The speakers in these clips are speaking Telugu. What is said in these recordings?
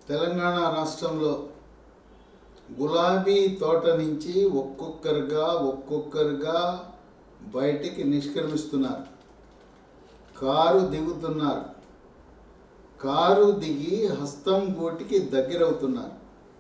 తెలంగాణ రాష్ట్రంలో గులాబీ తోట నుంచి ఒక్కొక్కరుగా ఒక్కొక్కరుగా బయటికి నిష్క్రమిస్తున్నారు కారు దిగుతున్నారు కారు దిగి హస్తం గూటికి దగ్గరవుతున్నారు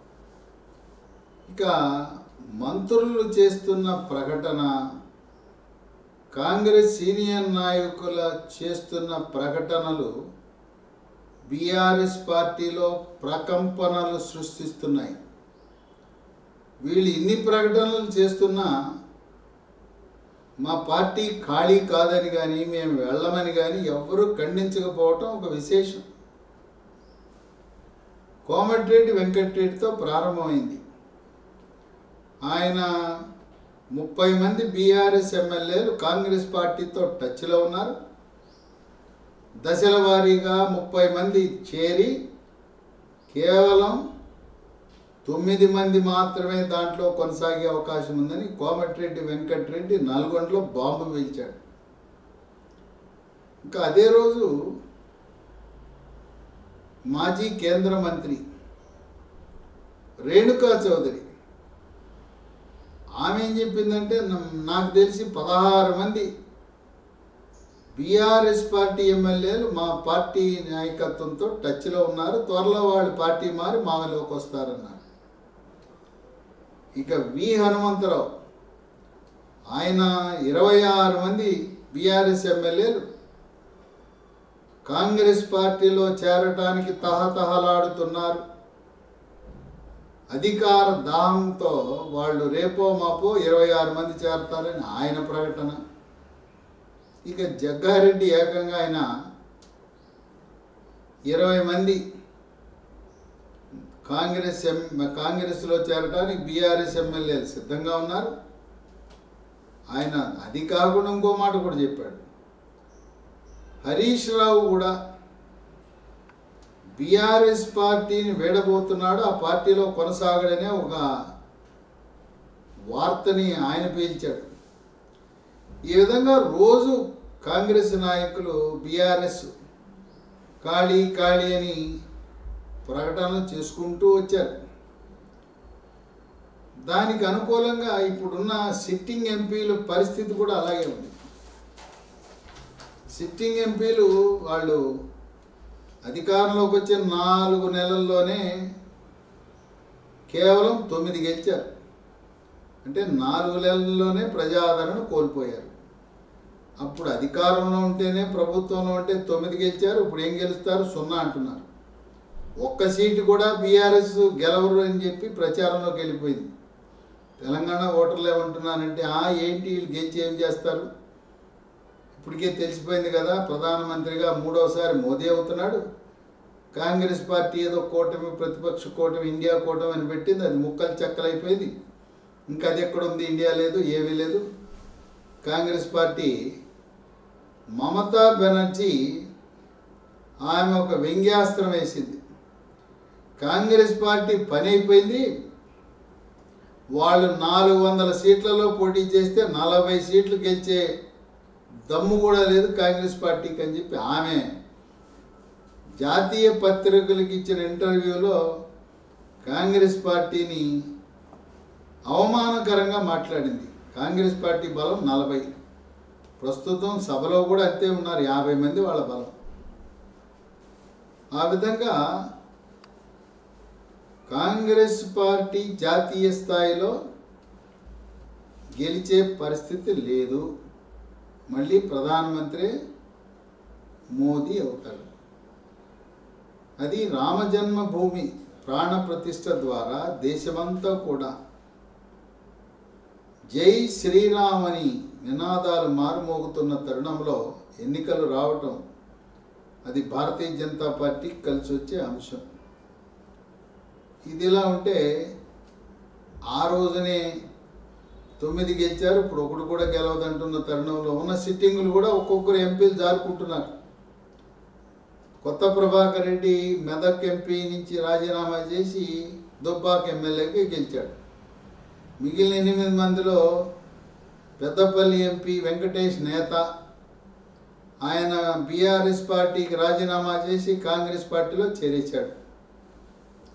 ఇక మంత్రులు చేస్తున్న ప్రకటన కాంగ్రెస్ సీనియర్ నాయకుల చేస్తున్న ప్రకటనలు బీఆర్ఎస్ పార్టీలో ప్రకంపనలు సృష్టిస్తున్నాయి వీళ్ళు ఇన్ని ప్రకటనలు చేస్తున్నా మా పార్టీ ఖాళీ కాదని కానీ మేము వెళ్ళమని కానీ ఎవ్వరూ ఖండించకపోవటం ఒక విశేషం కోమటిరెడ్డి వెంకటరెడ్డితో ప్రారంభమైంది ఆయన ముప్పై మంది బీఆర్ఎస్ ఎమ్మెల్యేలు కాంగ్రెస్ పార్టీతో టచ్లో ఉన్నారు దశల వారీగా ముప్పై మంది చేరి కేవలం తొమ్మిది మంది మాత్రమే దాంట్లో కొనసాగే అవకాశం ఉందని కోమటిరెడ్డి వెంకటరెడ్డి నల్గొండలో బాంబు పీల్చాడు ఇంకా అదే రోజు మాజీ కేంద్ర మంత్రి రేణుకా చౌదరి ఆమె ఏం చెప్పిందంటే నమ్- నాకు తెలిసి పదహారు మంది బీఆర్ఎస్ పార్టీ ఎమ్మెల్యేలు మా పార్టీ నాయకత్వంతో టచ్లో ఉన్నారు త్వరలో వాళ్ళు పార్టీ మారి మామలోకి వస్తారన్నారు ఇక వి హనుమంతరావు ఆయన ఇరవై ఆరు మంది బీఆర్ఎస్ ఎమ్మెల్యేలు కాంగ్రెస్ పార్టీలో చేరటానికి తహతహలాడుతున్నారు అధికార దాహంతో వాళ్ళు రేపో మాపో ఇరవై ఆరు మంది చేరతారని ఆయన ప్రకటన ఇక జగ్గారెడ్డి ఏకంగా ఆయన ఇరవై మంది కాంగ్రెస్ ఎం కాంగ్రెస్లో చేరడానికి బీఆర్ఎస్ ఎమ్మెల్యేలు సిద్ధంగా ఉన్నారు ఆయన అది కాకుండా ఇంకో మాట కూడా చెప్పాడు హరీష్ రావు కూడా బీఆర్ఎస్ పార్టీని వేడబోతున్నాడు ఆ పార్టీలో కొనసాగడనే ఒక వార్తని ఆయన పీల్చాడు ఈ విధంగా రోజు కాంగ్రెస్ నాయకులు బీఆర్ఎస్ ఖాళీ ఖాళీ అని ప్రకటనలు చేసుకుంటూ వచ్చారు దానికి అనుకూలంగా ఇప్పుడున్న సిట్టింగ్ ఎంపీల పరిస్థితి కూడా అలాగే ఉంది సిట్టింగ్ ఎంపీలు వాళ్ళు అధికారంలోకి వచ్చిన నాలుగు నెలల్లోనే కేవలం తొమ్మిది గెలిచారు అంటే నాలుగు నెలల్లోనే ప్రజాదరణ కోల్పోయారు అప్పుడు అధికారంలో ఉంటేనే ప్రభుత్వంలో ఉంటే తొమ్మిది గెలిచారు ఇప్పుడు ఏం గెలుస్తారు సున్నా అంటున్నారు ఒక్క సీటు కూడా బీఆర్ఎస్ గెలవరు అని చెప్పి ప్రచారంలోకి వెళ్ళిపోయింది తెలంగాణ ఓటర్లు ఏమంటున్నారంటే ఆ ఏంటి వీళ్ళు గెలిచి ఏం చేస్తారు ఇప్పటికే తెలిసిపోయింది కదా ప్రధానమంత్రిగా మూడవసారి మోదీ అవుతున్నాడు కాంగ్రెస్ పార్టీ ఏదో కూటమి ప్రతిపక్ష కూటమి ఇండియా కూటమి అని పెట్టింది అది ముక్కలు చెక్కలైపోయింది ఇంకా అది ఎక్కడ ఉంది ఇండియా లేదు ఏమీ లేదు కాంగ్రెస్ పార్టీ మమతా బెనర్జీ ఆమె ఒక వ్యంగ్యాస్త్రం వేసింది కాంగ్రెస్ పార్టీ పని అయిపోయింది వాళ్ళు నాలుగు వందల సీట్లలో పోటీ చేస్తే నలభై సీట్లు గెలిచే దమ్ము కూడా లేదు కాంగ్రెస్ పార్టీకి అని చెప్పి ఆమె జాతీయ పత్రికలకు ఇచ్చిన ఇంటర్వ్యూలో కాంగ్రెస్ పార్టీని అవమానకరంగా మాట్లాడింది కాంగ్రెస్ పార్టీ బలం నలభై ప్రస్తుతం సభలో కూడా అంతే ఉన్నారు యాభై మంది వాళ్ళ బలం ఆ విధంగా కాంగ్రెస్ పార్టీ జాతీయ స్థాయిలో గెలిచే పరిస్థితి లేదు మళ్ళీ ప్రధానమంత్రి మోదీ అవుతాడు అది రామజన్మభూమి ప్రాణ ప్రతిష్ఠ ద్వారా దేశమంతా కూడా జై శ్రీరామ్ అని నినాదాలు మారుమోగుతున్న తరుణంలో ఎన్నికలు రావటం అది భారతీయ జనతా పార్టీకి కలిసి వచ్చే అంశం ఇదిలా ఉంటే ఆ రోజునే తొమ్మిది గెలిచారు ఇప్పుడు ఒకడు కూడా గెలవదంటున్న తరుణంలో ఉన్న సిట్టింగులు కూడా ఒక్కొక్కరు ఎంపీలు జారుకుంటున్నారు కొత్త ప్రభాకర్ రెడ్డి మెదక్ ఎంపీ నుంచి రాజీనామా చేసి దుబ్బాక్ ఎమ్మెల్యేకి గెలిచాడు మిగిలిన ఎనిమిది మందిలో పెద్దపల్లి ఎంపీ వెంకటేష్ నేత ఆయన బీఆర్ఎస్ పార్టీకి రాజీనామా చేసి కాంగ్రెస్ పార్టీలో చేరేశాడు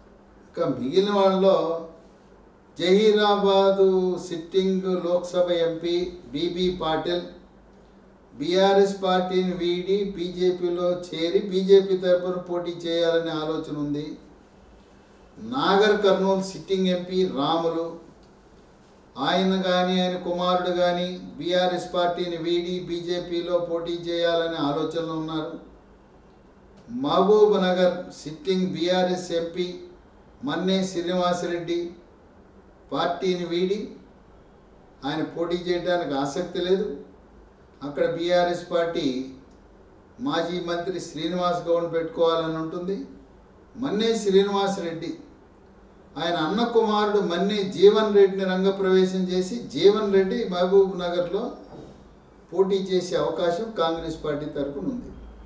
ఇంకా మిగిలిన వాళ్ళలో Zahirabad sitting Lok Sabha MP BB Patil BRS పార్టీని వీడి బీజేపీలో చేరి బీజేపీ తరపున పోటీ చేయాలనే ఆలోచన ఉంది Nagarkurnool sitting MP Ramulu ఆయన కానీ ఆయన కుమారుడు కానీ బీఆర్ఎస్ పార్టీని వీడి బీజేపీలో పోటీ చేయాలనే ఆలోచనలో ఉన్నారు Mahabubnagar sitting BRS MP Manne Srinivas Reddy పార్టీని వీడి ఆయన పోటీ చేయడానికి ఆసక్తి లేదు అక్కడ బీఆర్ఎస్ పార్టీ మాజీ మంత్రి శ్రీనివాస్ గౌడ్ పెట్టుకోవాలని ఉంటుంది మన్నే శ్రీనివాసరెడ్డి ఆయన అన్న కుమారుడు మన్నే జీవన్ రెడ్డిని రంగప్రవేశం చేసి జీవన్ రెడ్డి మహబూబ్ నగర్లో పోటీ చేసే అవకాశం కాంగ్రెస్ పార్టీ తరఫున ఉంది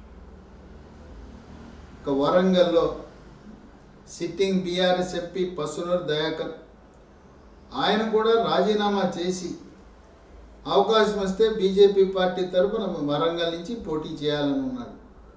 ఇక వరంగల్లో sitting BRS MP Pasunuri Dayakar ఆయన కూడా రాజీనామా చేసి అవకాశం వస్తే బీజేపీ పార్టీ తరఫున వరంగల్ నుంచి పోటీ చేయాలని ఉన్నాడు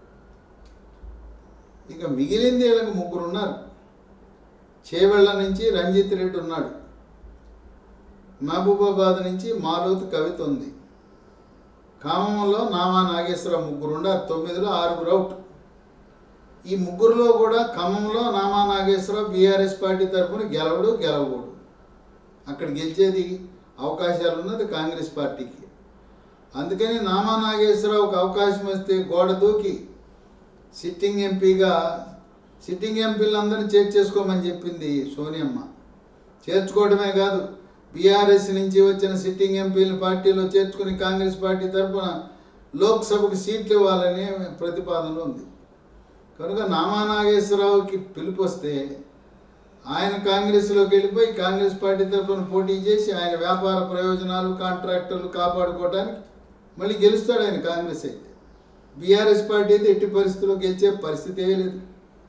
ఇక మిగిలింది వీళ్ళకి ముగ్గురు ఉన్నారు చేవెళ్ళ నుంచి రంజిత్ రెడ్డి ఉన్నాడు మహబూబాబాద్ నుంచి మాలోతు కవిత ఉంది ఖమ్మంలో నామా నాగేశ్వరరావు ముగ్గురు ఉన్నారు తొమ్మిదిలో ఆరుగురు అవుట్ ఈ ముగ్గురులో కూడా ఖమ్మంలో నామా నాగేశ్వరరావు బీఆర్ఎస్ పార్టీ తరఫున గెలవడు గెలవకూడదు అక్కడ గెలిచేది అవకాశాలు ఉన్నది కాంగ్రెస్ పార్టీకి అందుకని నామా నాగేశ్వరరావుకి అవకాశం వస్తే గోడ దూకి సిట్టింగ్ ఎంపీగా సిట్టింగ్ ఎంపీలందరినీ చేర్చేసుకోమని చెప్పింది సోనియమ్మ చేర్చుకోవడమే కాదు బీఆర్ఎస్ నుంచి వచ్చిన సిట్టింగ్ ఎంపీల పార్టీలో చేర్చుకుని కాంగ్రెస్ పార్టీ తరఫున లోక్సభకు సీట్లు ఇవ్వాలని ప్రతిపాదనలో ఉంది కనుక నామా నాగేశ్వరరావుకి పిలుపు వస్తే ఆయన కాంగ్రెస్లోకి వెళ్ళిపోయి కాంగ్రెస్ పార్టీ తరఫున పోటీ చేసి ఆయన వ్యాపార ప్రయోజనాలు కాంట్రాక్టర్లు కాపాడుకోవడానికి మళ్ళీ గెలుస్తాడు ఆయన కాంగ్రెస్ అయితే బీఆర్ఎస్ పార్టీ అయితే ఎట్టి పరిస్థితుల్లో గెలిచే పరిస్థితే లేదు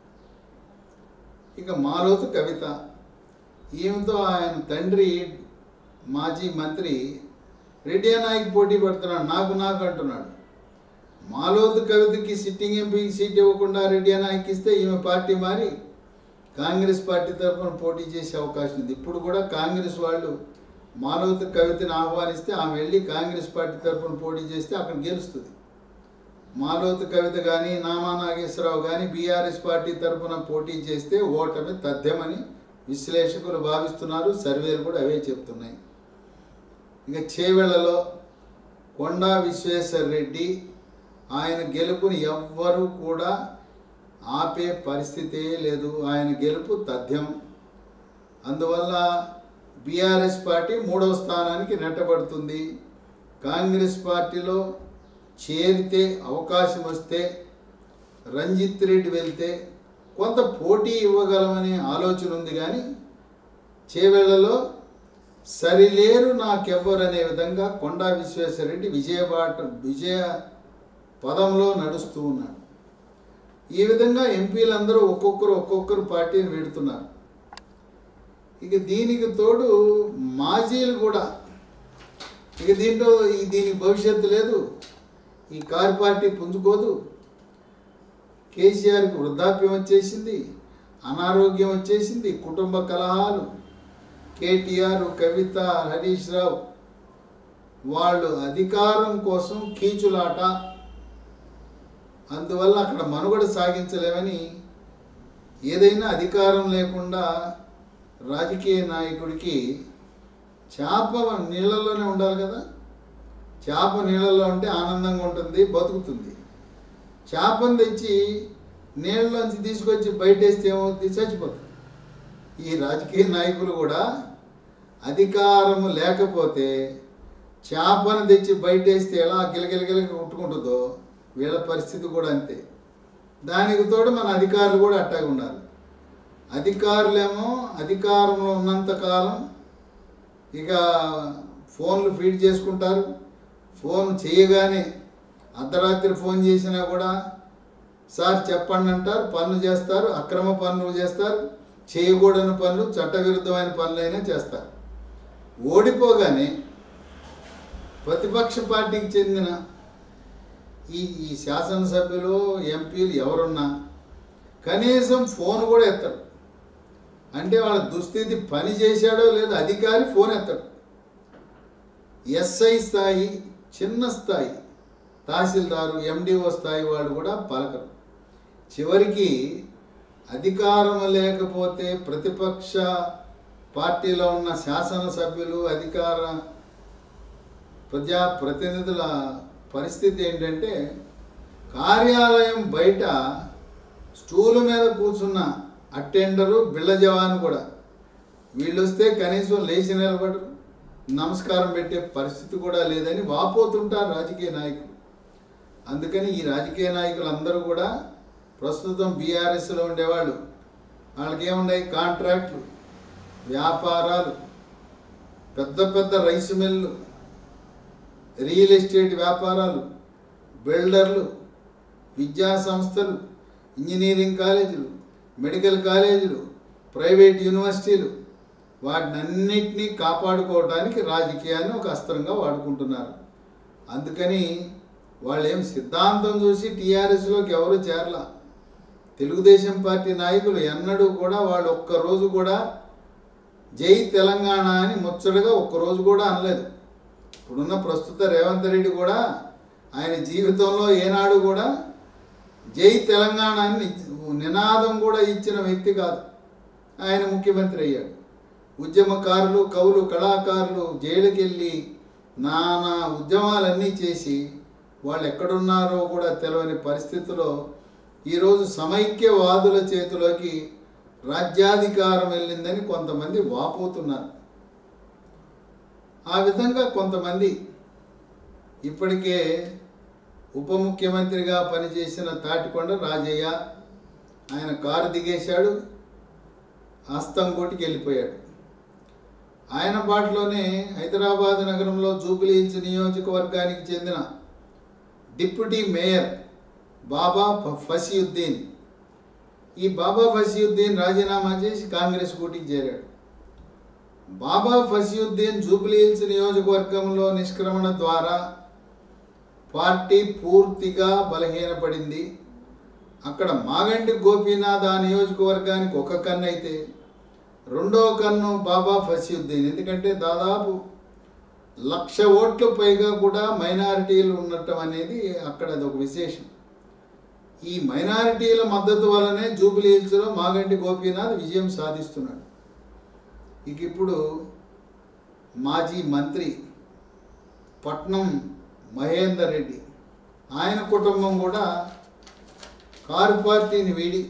ఇక మాలోతు కవిత ఈమెతో ఆయన తండ్రి మాజీ మంత్రి రెడ్డి నాయక్ పోటీ పడుతున్నాడు నాకు నాకు అంటున్నాడు మాలోతు కవితకి సిట్టింగ్ ఎంపీకి సీట్ ఇవ్వకుండా రెడ్డి నాయక్ ఇస్తే ఈమె పార్టీ మారి కాంగ్రెస్ పార్టీ తరఫున పోటీ చేసే అవకాశం ఉంది ఇప్పుడు కూడా కాంగ్రెస్ వాళ్ళు మానవత కవితని ఆహ్వానిస్తే ఆమె వెళ్ళి కాంగ్రెస్ పార్టీ తరఫున పోటీ చేస్తే అక్కడ గెలుస్తుంది మాలోతు కవిత కానీ నామా నాగేశ్వరరావు కానీ బీఆర్ఎస్ పార్టీ తరఫున పోటీ చేస్తే ఓటమి తథ్యమని విశ్లేషకులు భావిస్తున్నారు సర్వేలు కూడా అవే చెప్తున్నాయి ఇక చేవెళ్లలో కొండా విశ్వేశ్వర రెడ్డి ఆయన గెలుపుని ఎవ్వరూ కూడా ఆపే పరిస్థితే లేదు ఆయన గెలుపు తథ్యం అందువల్ల బీఆర్ఎస్ పార్టీ మూడవ స్థానానికి నెట్టబడుతుంది కాంగ్రెస్ పార్టీలో చేరితే అవకాశం వస్తే రంజిత్ రెడ్డి వెళ్తే కొంత పోటీ ఇవ్వగలమనే ఆలోచన ఉంది కానీ చేవెళ్లలో సరిలేరు నాకెవ్వరు అనే విధంగా కొండా విశ్వేశ్వరరెడ్డి విజయబాట విజయ పదంలో నడుస్తూ ఉన్నాడు ఈ విధంగా ఎంపీలందరూ ఒక్కొక్కరు ఒక్కొక్కరు పార్టీని పెడుతున్నారు ఇక దీనికి తోడు మాజీలు కూడా ఇక దీంట్లో ఈ దీనికి భవిష్యత్తు లేదు ఈ కారు పార్టీ పుంజుకోదు కేసీఆర్కి వృద్ధాప్యం వచ్చేసింది అనారోగ్యం వచ్చేసింది కుటుంబ కలహాలు కేటీఆర్ కవిత హరీష్ రావు వాళ్ళు అధికారం కోసం కీచులాట అందువల్ల అక్కడ మనుగడ సాగించలేమని ఏదైనా అధికారం లేకుండా రాజకీయ నాయకుడికి చేప నీళ్ళలోనే ఉండాలి కదా చేప నీళ్ళలో ఉంటే ఆనందంగా ఉంటుంది బతుకుతుంది చేపను తెచ్చి నీళ్ళలోంచి తీసుకొచ్చి బయటేస్తే ఏమవుతుంది చచ్చిపోతుంది ఈ రాజకీయ నాయకులు కూడా అధికారము లేకపోతే చేపను తెచ్చి బయటేస్తే ఎలా గిలగిలగిల కొట్టుకుంటుందో వీళ్ళ పరిస్థితి కూడా అంతే దానికి తోడు మన అధికారులు కూడా అట్టాగే ఉండాలి అధికారులేమో అధికారంలో ఉన్నంతకాలం ఇక ఫోన్లు ఫీడ్ చేసుకుంటారు ఫోన్ చేయగానే అర్ధరాత్రి ఫోన్ చేసినా కూడా సార్ చెప్పండి అంటారు పనులు చేస్తారు అక్రమ పనులు చేస్తారు చేయకూడని పనులు చట్టవిరుద్ధమైన పనులైనా చేస్తారు ఓడిపోగానే ప్రతిపక్ష పార్టీకి చెందిన ఈ ఈ శాసనసభ్యులు ఎంపీలు ఎవరున్నా కనీసం ఫోన్ కూడా ఎత్తరు అంటే వాళ్ళ దుస్థితి పని చేశాడో లేదో అధికారి ఫోన్ ఎత్తాడు ఎస్ఐ స్థాయి చిన్న స్థాయి తహసీల్దారు ఎండిఓ స్థాయి వాళ్ళు కూడా పలకరు చివరికి అధికారం లేకపోతే ప్రతిపక్ష పార్టీలో ఉన్న శాసనసభ్యులు అధికార ప్రజా ప్రతినిధుల పరిస్థితి ఏంటంటే కార్యాలయం బయట స్టూలు మీద కూర్చున్న అటెండరు బిళ్ళ జవాను కూడా వీళ్ళు వస్తే కనీసం లేచి నిలబడరు నమస్కారం పెట్టే పరిస్థితి కూడా లేదని వాపోతుంటారు రాజకీయ నాయకులు అందుకని ఈ రాజకీయ నాయకులు అందరూ కూడా ప్రస్తుతం బీఆర్ఎస్లో ఉండేవాళ్ళు వాళ్ళకి ఏమున్నాయి కాంట్రాక్ట్లు వ్యాపారాలు పెద్ద పెద్ద రైస్ మిల్లు రియల్ ఎస్టేట్ వ్యాపారాలు బిల్డర్లు విద్యా సంస్థలు ఇంజనీరింగ్ కాలేజీలు మెడికల్ కాలేజీలు ప్రైవేట్ యూనివర్సిటీలు వాటినన్నిటినీ కాపాడుకోవడానికి రాజకీయాన్ని ఒక అస్త్రంగా వాడుకుంటున్నారు అందుకని వాళ్ళు ఏం సిద్ధాంతం చూసి టీఆర్ఎస్లోకి ఎవరు చేరలా తెలుగుదేశం పార్టీ నాయకులు ఎన్నడూ కూడా వాళ్ళు ఒక్కరోజు కూడా జై తెలంగాణ అని ముచ్చటగా ఒక్కరోజు కూడా అనలేదు ఇప్పుడున్న ప్రస్తుత రేవంత్ రెడ్డి కూడా ఆయన జీవితంలో ఏనాడు కూడా జై తెలంగాణ అని నినాదం కూడా ఇచ్చిన వ్యక్తి కాదు ఆయన ముఖ్యమంత్రి అయ్యాడు ఉద్యమకారులు కవులు కళాకారులు జైలుకెళ్ళి నానా ఉద్యమాలన్నీ చేసి వాళ్ళు ఎక్కడున్నారో కూడా తెలియని పరిస్థితిలో ఈరోజు సమైక్యవాదుల చేతిలోకి రాజ్యాధికారం వెళ్ళిందని కొంతమంది వాపోతున్నారు ఆ విధంగా కొంతమంది ఇప్పటికే ఉప ముఖ్యమంత్రిగా పనిచేసిన తాటికొండ రాజయ్య ఆయన కారు దిగేశాడు అస్తంకోటికి వెళ్ళిపోయాడు ఆయన బాటలోనే హైదరాబాద్ నగరంలో జూబిలీ హిల్స్ నియోజకవర్గానికి చెందిన డిప్యూటీ మేయర్ బాబా ఫ- ఫసీయుద్దీన్ ఈ బాబా ఫసీయుద్దీన్ రాజీనామా చేసి కాంగ్రెస్ కూటికి చేరాడు బాబా ఫసీయుద్దీన్ జూబ్లీ హిల్స్ నియోజకవర్గంలో నిష్క్రమణ ద్వారా పార్టీ పూర్తిగా బలహీనపడింది అక్కడ మాగంటి గోపీనాథ్ ఆ నియోజకవర్గానికి ఒక కన్ను అయితే రెండో కన్ను బాబా ఫసీయుద్దీన్ ఎందుకంటే దాదాపు లక్ష ఓట్లు పైగా కూడా మైనారిటీలు ఉండటం అనేది అక్కడ అదొక విశేషం ఈ మైనారిటీల మద్దతు వల్లనే జూబిలీ హిల్స్లో మాగంటి గోపీనాథ్ విజయం సాధిస్తున్నాడు ఇక ఇప్పుడు మాజీ మంత్రి పట్నం మహేందర్ రెడ్డి ఆయన కుటుంబం కూడా కారు పార్టీని వీడి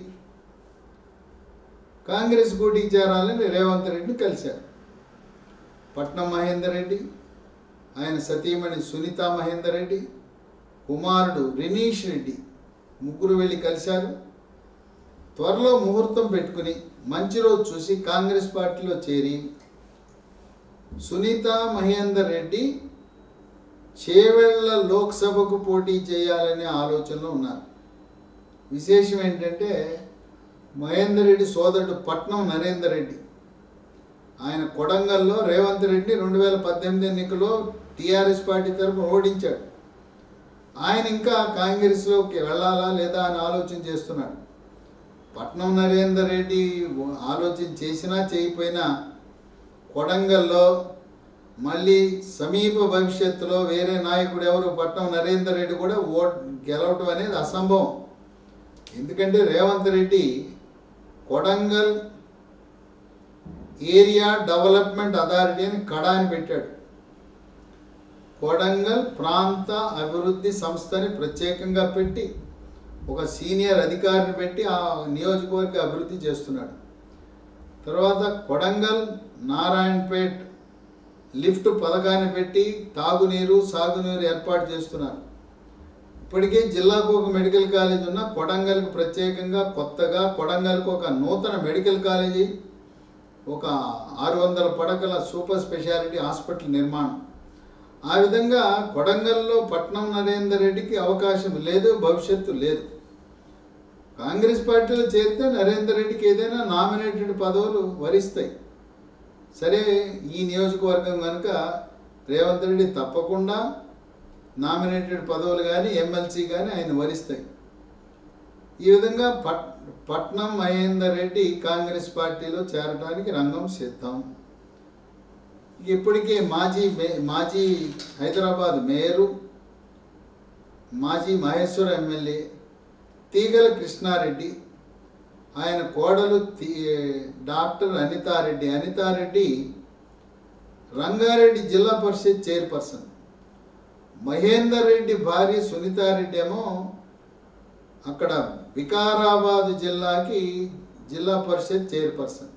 కాంగ్రెస్ కూటికి చేరాలని రేవంత్ రెడ్డిని కలిశారు పట్నం మహేందర్ రెడ్డి ఆయన సతీమణి సునీత మహేందర్ రెడ్డి కుమారుడు రినీష్ రెడ్డి ముగ్గురు వెళ్ళి కలిశారు త్వరలో ముహూర్తం పెట్టుకుని మంచి రోజు చూసి కాంగ్రెస్ పార్టీలో చేరి సునీత మహేందర్ రెడ్డి చేవెళ్ల లోక్సభకు పోటీ చేయాలనే ఆలోచనలో ఉన్నారు విశేషం ఏంటంటే మహేందర్ రెడ్డి సోదరుడు పట్నం నరేందర్ రెడ్డి ఆయన కొడంగల్లో రేవంత్ రెడ్డి రెండు వేల పద్దెనిమిది ఎన్నికలో టీఆర్ఎస్ పార్టీ తరఫున ఓడించాడు ఆయన ఇంకా కాంగ్రెస్లోకి వెళ్ళాలా లేదా అని ఆలోచన చేస్తున్నాడు పట్నం నరేందర్ రెడ్డి ఆలోచన చేసినా చేయకపోయినా కొడంగల్లో మళ్ళీ సమీప భవిష్యత్తులో వేరే నాయకుడు ఎవరు పట్నం నరేందర్ రెడ్డి కూడా ఓట్ గెలవటం అనేది అసంభవం ఎందుకంటే Revanth Reddy Kodangal area development authority అని కడాని పెట్టాడు కొడంగల్ ప్రాంత అభివృద్ధి సంస్థని ప్రత్యేకంగా పెట్టి ఒక సీనియర్ అధికారిని పెట్టి ఆ నియోజకవర్గ అభివృద్ధి చేస్తున్నాడు తర్వాత కొడంగల్ నారాయణపేట్ లిఫ్ట్ పథకాన్ని పెట్టి తాగునీరు సాగునీరు ఏర్పాటు చేస్తున్నారు ఇప్పటికే జిల్లాకు ఒక మెడికల్ కాలేజ్ ఉన్న కొడంగల్కి ప్రత్యేకంగా కొత్తగా కొడంగల్కి ఒక నూతన మెడికల్ కాలేజీ ఒక ఆరు వందల పడకల సూపర్ స్పెషాలిటీ హాస్పిటల్ నిర్మాణం ఆ విధంగా కొడంగల్లో పట్నం నరేందర్ రెడ్డికి అవకాశం లేదు భవిష్యత్తు లేదు కాంగ్రెస్ పార్టీలో చేరితే నరేందర్ రెడ్డికి ఏదైనా నామినేటెడ్ పదవులు వరిస్తాయి సరే ఈ నియోజకవర్గం కనుక రేవంత్ రెడ్డి తప్పకుండా నామినేటెడ్ పదవులు కానీ ఎమ్మెల్సీ కానీ ఆయన వరిస్తాయి ఈ విధంగా పట్ పట్నం మహేందర్ రెడ్డి కాంగ్రెస్ పార్టీలో చేరడానికి రంగం సిద్ధం ఇప్పటికే మాజీ మే మాజీ హైదరాబాద్ మేయరు మాజీ మహేశ్వర ఎమ్మెల్యే తీగల కృష్ణారెడ్డి ఆయన కోడలు తీ డాక్టర్ అనితారెడ్డి అనితారెడ్డి రంగారెడ్డి జిల్లా పరిషత్ చైర్పర్సన్ మహేందర్ రెడ్డి భార్య సునీతారెడ్డి ఏమో అక్కడ వికారాబాద్ జిల్లాకి జిల్లా పరిషత్ చైర్పర్సన్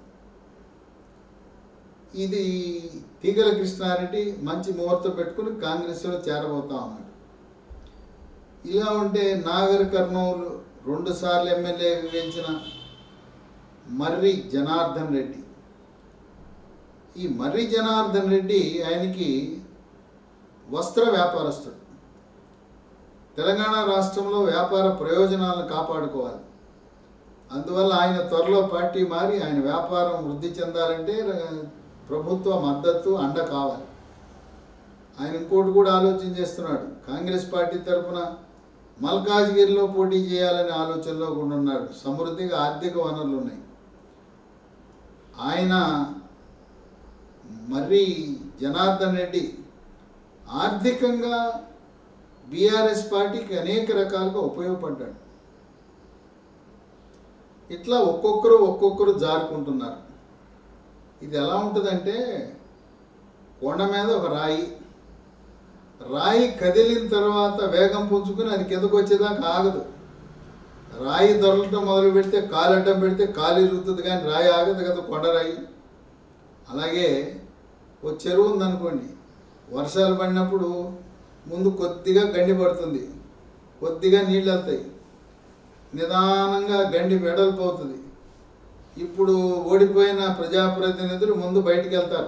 ఇది తీగల కృష్ణారెడ్డి మంచి ముహూర్తం పెట్టుకుని కాంగ్రెస్లో చేరబోతా ఉన్నాడు ఇలా ఉంటే నాగర్ కర్నూలు రెండుసార్లు ఎమ్మెల్యేగా గెలిచిన మర్రి జనార్దన్ రెడ్డి ఈ మర్రి జనార్దన్ రెడ్డి ఆయనకి వస్త్ర వ్యాపారస్తుడు తెలంగాణ రాష్ట్రంలో వ్యాపార ప్రయోజనాలను కాపాడుకోవాలి అందువల్ల ఆయన త్వరలో పార్టీ మారి ఆయన వ్యాపారం వృద్ధి చెందాలంటే ర- ప్రభుత్వ మద్దతు అండ కావాలి ఆయన ఇంకోటి కూడా ఆలోచన చేస్తున్నాడు కాంగ్రెస్ పార్టీ తరఫున మల్కాజ్గిరిలో పోటీ చేయాలనే ఆలోచనలో కూడా ఉన్నాడు సమృద్ధిగా ఆర్థిక వనరులు ఉన్నాయి ఆయన మర్రి జనార్దన్ రెడ్డి ఆర్థికంగా బీఆర్ఎస్ పార్టీకి అనేక రకాలుగా ఉపయోగపడ్డాడు ఇట్లా ఒక్కొక్కరు ఒక్కొక్కరు జారుకుంటున్నారు ఇది ఎలా ఉంటుందంటే కొండ మీద ఒక రాయి రాయి కదిలిన తర్వాత వేగం పుంజుకుని అది కిందకు వచ్చేదాకా ఆగదు రాయి దొరలటం మొదలు పెడితే కాలు అడ్డం పెడితే కాలు ఇరుగుతుంది కానీ రాయి ఆగదు కదా కొండరాయి అలాగే ఓ చెరువు ఉందనుకోండి వర్షాలు పడినప్పుడు ముందు కొద్దిగా గండి పడుతుంది కొద్దిగా నీళ్ళు వెళ్తాయి నిదానంగా గండి వెడల్పోతుంది ఇప్పుడు ఓడిపోయిన ప్రజాప్రతినిధులు ముందు బయటికి వెళ్తారు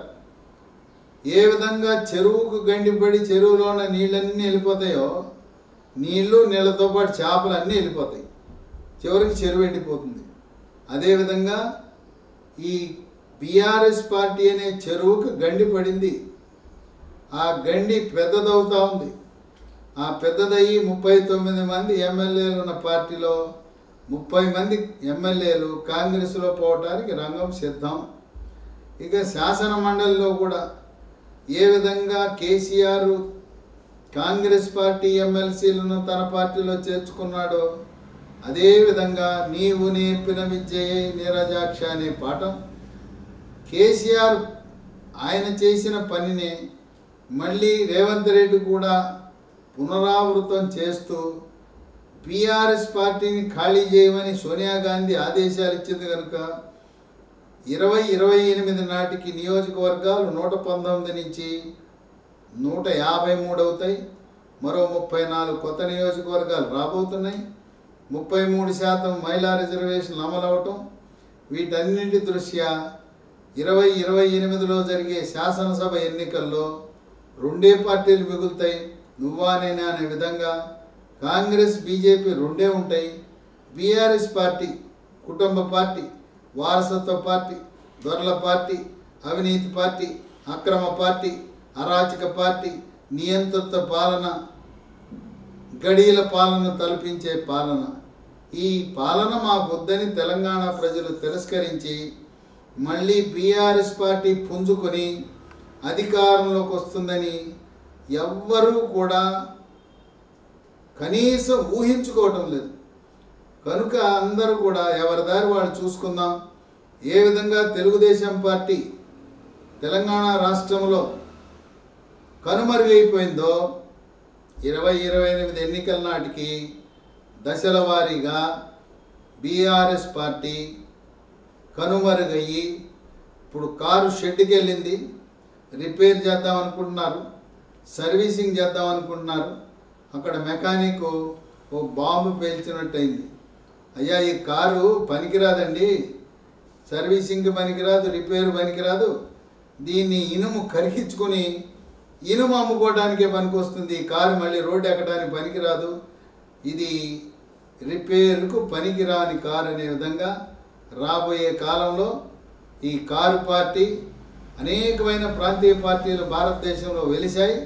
ఏ విధంగా చెరువుకు గండి పడి చెరువులో ఉన్న నీళ్ళన్నీ వెళ్ళిపోతాయో నీళ్ళు నీళ్ళతో పాటు చేపలు అన్నీ వెళ్ళిపోతాయి చివరికి చెరువు ఎండిపోతుంది అదేవిధంగా ఈ బీఆర్ఎస్ పార్టీ అనే చెరువుకు గండి పడింది ఆ గండి పెద్దదవుతా ఉంది ఆ పెద్దదయ్యి ముప్పై తొమ్మిది మంది ఎమ్మెల్యేలు ఉన్న పార్టీలో ముప్పై మంది ఎమ్మెల్యేలు కాంగ్రెస్లో పోవటానికి రంగం సిద్ధం ఇక శాసన మండలిలో కూడా ఏ విధంగా కేసీఆర్ కాంగ్రెస్ పార్టీ ఎమ్మెల్సీలను తన పార్టీలో చేర్చుకున్నాడో అదేవిధంగా నీవు నేర్పిన విద్యయే నీరజాక్ష అనే పాఠం కేసీఆర్ ఆయన చేసిన పనిని మళ్ళీ రేవంత్ రెడ్డి కూడా పునరావృతం చేస్తూ బీఆర్ఎస్ పార్టీని ఖాళీ చేయమని సోనియా గాంధీ ఆదేశాలు ఇచ్చింది కనుక ఇరవై ఇరవై ఎనిమిది నాటికి నియోజకవర్గాలు నూట పంతొమ్మిది నుంచి నూట యాభై మూడు అవుతాయి మరో ముప్పై నాలుగు కొత్త నియోజకవర్గాలు రాబోతున్నాయి ముప్పై మూడు శాతం మహిళా రిజర్వేషన్లు అమలవటం వీటన్నింటి దృష్ట్యా ఇరవై ఇరవై ఎనిమిదిలో జరిగే శాసనసభ ఎన్నికల్లో రెండే పార్టీలు మిగులుతాయి నువ్వా నేనా అనే విధంగా కాంగ్రెస్ బీజేపీ రెండే ఉంటాయి బీఆర్ఎస్ పార్టీ కుటుంబ పార్టీ వారసత్వ పార్టీ దొరల పార్టీ అవినీతి పార్టీ అక్రమ పార్టీ అరాచక పార్టీ నియంత్రిత పాలన గడియల పాలన తలపించే పాలన ఈ పాలన మా వద్దని తెలంగాణ ప్రజలు తిరస్కరించి మళ్ళీ బీఆర్ఎస్ పార్టీ పుంజుకొని అధికారంలోకి వస్తుందని ఎవ్వరూ కూడా కనీసం ఊహించుకోవటం లేదు కనుక అందరూ కూడా ఎవరి దారి వాళ్ళు చూసుకుందాం ఏ విధంగా తెలుగుదేశం పార్టీ తెలంగాణ రాష్ట్రంలో కనుమరుగైపోయిందో ఇరవై ఇరవై ఎనిమిది ఎన్నికల నాటికి దశల వారీగా బీఆర్ఎస్ పార్టీ కనుమరుగయ్యి ఇప్పుడు కారు షెడ్కి వెళ్ళింది రిపేర్ చేద్దాం అనుకుంటున్నారు సర్వీసింగ్ చేద్దాం అనుకుంటున్నారు అక్కడ మెకానిక్ ఓ బాంబు పేల్చినట్టయింది అయ్యా ఈ కారు పనికిరాదండి సర్వీసింగ్ పనికిరాదు రిపేర్ పనికిరాదు దీన్ని ఇనుము కరిగించుకొని ఇనుము అమ్ముకోవడానికే పనికొస్తుంది ఈ కారు మళ్ళీ రోడ్డు ఎక్కడానికి పనికిరాదు ఇది రిపేర్కు పనికిరాని కారు అనే విధంగా రాబోయే కాలంలో ఈ కారు పార్టీ అనేకమైన ప్రాంతీయ పార్టీలు భారతదేశంలో వెలిశాయి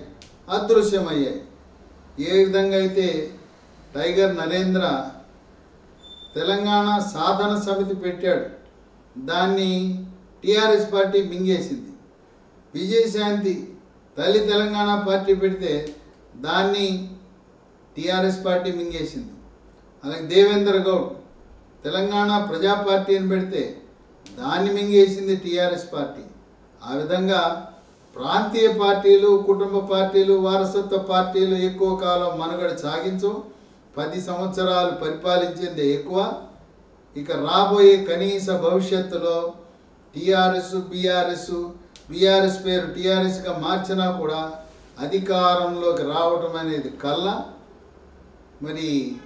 అదృశ్యమయ్యాయి ఏ విధంగా అయితే టైగర్ నరేంద్ర తెలంగాణ సాధన సమితి పెట్టాడు దాన్ని టీఆర్ఎస్ పార్టీ మింగేసింది విజయశాంతి తల్లి తెలంగాణ పార్టీ పెడితే దాన్ని టీఆర్ఎస్ పార్టీ మింగేసింది అలాగే దేవేంద్ర గౌడ్ తెలంగాణ ప్రజా పార్టీ అని పెడితే దాన్ని మింగేసింది టీఆర్ఎస్ పార్టీ ఆ విధంగా ప్రాంతీయ పార్టీలు కుటుంబ పార్టీలు వారసత్వ పార్టీలు ఎక్కువ కాలం మనుగడ సాగించు పది సంవత్సరాలు పరిపాలించింది ఎక్కువ ఇక రాబోయే కనీస భవిష్యత్తులో టీఆర్ఎస్ బీఆర్ఎస్ బీఆర్ఎస్ పేరు టీఆర్ఎస్గా మార్చినా కూడా అధికారంలోకి రావటం అనేది కల్లా మరి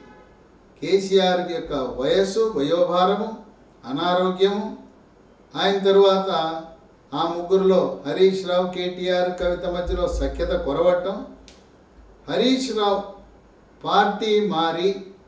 కేసీఆర్ యొక్క వయస్సు వయోభారము అనారోగ్యము ఆయన తరువాత ఆ ముగ్గురులో హరీష్ రావు కేటీఆర్ కవిత మధ్యలో సఖ్యత కొరవటం హరీష్ రావు పార్టీ మారి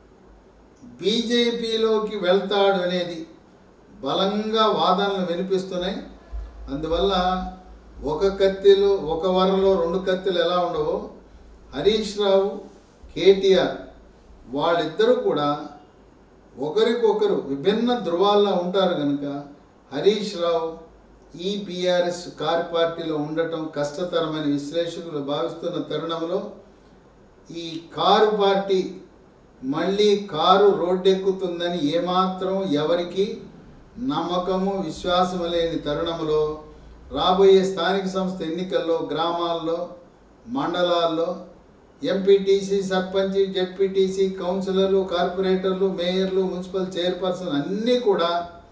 బీజేపీలోకి వెళ్తాడు అనేది బలంగా వాదనలు వినిపిస్తున్నాయి అందువల్ల ఒక కత్తిలో ఒక వరలో రెండు కత్తులు ఎలా ఉండవో హరీష్ రావు కేటీఆర్ వాళ్ళిద్దరూ కూడా ఒకరికొకరు విభిన్న ధృవాల్లో ఉంటారు కనుక హరీష్ రావు ఈ బీఆర్ఎస్ కార్ పార్టీలో ఉండటం కష్టతరమైన విశ్లేషకులు భావిస్తున్న తరుణంలో ఈ కారు పార్టీ మళ్ళీ కారు రోడ్డెక్కుతుందని ఏమాత్రం ఎవరికి నమ్మకము విశ్వాసము లేని తరుణంలో రాబోయే స్థానిక సంస్థ ఎన్నికల్లో గ్రామాల్లో మండలాల్లో ఎంపీటీసీ సర్పంచ్ జెడ్పీటీసీ కౌన్సిలర్లు కార్పొరేటర్లు మేయర్లు మున్సిపల్ చైర్పర్సన్ అన్నీ కూడా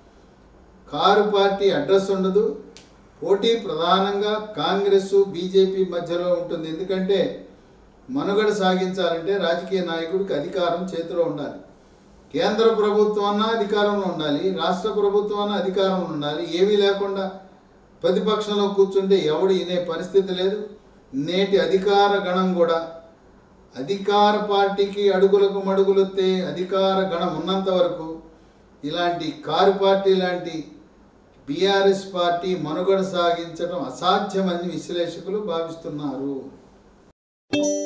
కారు పార్టీ అడ్రస్ ఉండదు పోటీ ప్రధానంగా కాంగ్రెస్ బీజేపీ మధ్యలో ఉంటుంది ఎందుకంటే మనుగడ సాగించాలంటే రాజకీయ నాయకుడికి అధికారం చేతిలో ఉండాలి కేంద్ర ప్రభుత్వం అన్నా అధికారంలో ఉండాలి రాష్ట్ర ప్రభుత్వం అన్నా అధికారంలో ఉండాలి ఏమీ లేకుండా ప్రతిపక్షంలో కూర్చుంటే ఎవడు వినే పరిస్థితి లేదు నేటి అధికార గణం కూడా అధికార పార్టీకి అడుగులకు మడుగులొత్తే అధికార గణం ఉన్నంత వరకు ఇలాంటి కారు పార్టీ లాంటి బీఆర్ఎస్ పార్టీ మనుగడ సాగించడం అసాధ్యమని విశ్లేషకులు భావిస్తున్నారు